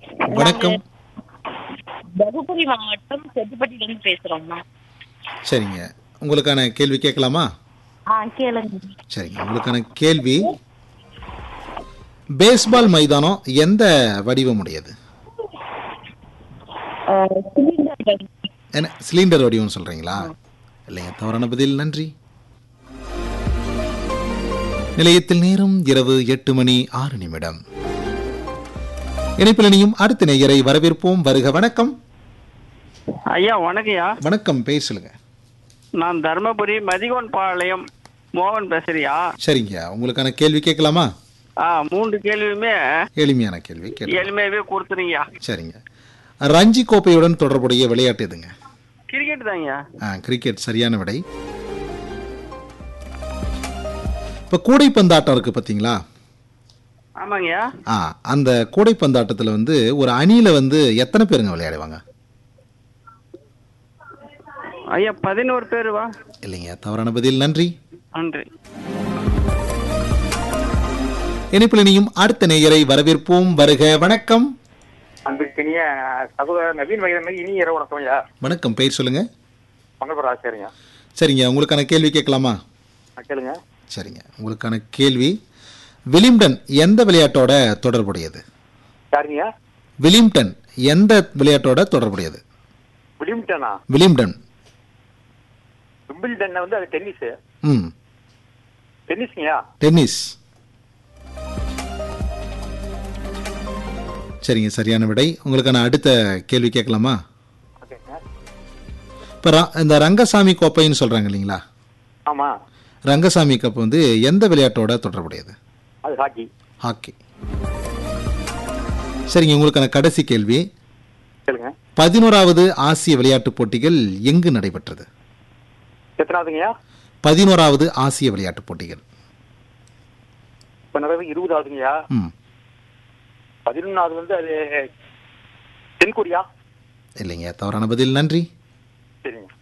வணக்கம் தருமபுரி மாவட்டம் செட்டிப்பட்டியிலிருந்து பேசுறோம்மா சரிங்க உங்களுக்கான கேள்வி கேட்கலாமா ஆ கேளுங்க சரிங்க உங்களுக்கான கேள்வி பேஸ்பால் மைதானம் எந்த வடிவம் உடையது அஹ், சிலிண்டர்கள் என்ன சிலிண்டர் வடிவம் சொல்றீங்களா இல்லைங்க தவறான பதில் நன்றி நிலையத்தில் நேரம் இரவு எட்டு மணி ஆறு நிமிடம் இணைப்பில் இணையும் அடுத்த நேயரை வரவேற்போம் வருக வணக்கம் ஐயா வணக்கம்யா வணக்கம் பேர் சொல்லுங்க நான் தர்மபுரி மதிகோன் பாளையம் மோகன் பேசுறியா சரிங்க உங்களுக்கான கேள்வி கேட்கலாமா ஆ மூன்று கேள்வியுமே எளிமையான கேள்வி கேட்கலாம் எளிமையாவே கொடுத்துருங்கய்யா சரிங்க ரஞ்சி கோப்பையுடன் தொடர்புடைய விளையாட்டு எதுங்க கிரிக்கெட் தாங்கய்யா ஆ கிரிக்கெட் சரியான விடை இப்போ கூடைப்பந்தாட்டம் இருக்கு பார்த்தீங்களா ஆமாங்கய்யா ஆ அந்த கூடைப்பந்தாட்டத்தில் வந்து ஒரு அணியில் வந்து எத்தனை பேருங்க விளையாடுவாங்க ஐயா பதினோரு பேர் வா இல்லைங்க தவறான பதில் நன்றி நன்றி இணைப்பில் இனியும் அடுத்த நேயரை வரவேற்போம் வருக வணக்கம் அன்பிற்கினிய சகோதரர் நவீன் வைரமதி இனி இரவு வணக்கம் ஐயா வணக்கம் பெயர் சொல்லுங்க மங்களபுரம் ஆசிரியருங்க சரிங்க உங்களுக்கான கேள்வி கேட்கலாமா ஆ, கேளுங்க சரிங்க உங்களுக்கான கேள்வி விலிம்டன் எந்த விளையாட்டோட தொடர்புடையது யாருங்க விலிம்டன் எந்த விளையாட்டோட தொடர்புடையது விலிம்டனா விலிம்டன் விம்பிள்டன் வந்து அது டென்னிஸ் ம் டென்னிஸ்ங்கய்யா டென்னிஸ் சரிங்க சரியான விடை உங்களுக்கான அடுத்த கேள்வி கேட்கலாமா ஓகேங்க இப்போ இந்த ரங்கசாமி கோப்பைன்னு சொல்கிறாங்க இல்லைங்களா ஆமா ரங்கசாமி கப் வந்து எந்த விளையாட்டோட தொடர்புடையது அது ஹாக்கி ஹாக்கி சரிங்க உங்களுக்கான கடைசி கேள்வி கேளுங்க பதினோராவது ஆசிய விளையாட்டுப் போட்டிகள் எங்கு நடைபெற்றது எத்தனாவதுங்கய்யா பதினோராவது ஆசிய விளையாட்டுப் போட்டிகள் இப்போ நிறைய இருபதாவதுங்கய்யா ம் பதினொன்றாவது வந்து அது தென்கொரியா இல்லைங்க தவறான பதில் நன்றி சரிங்க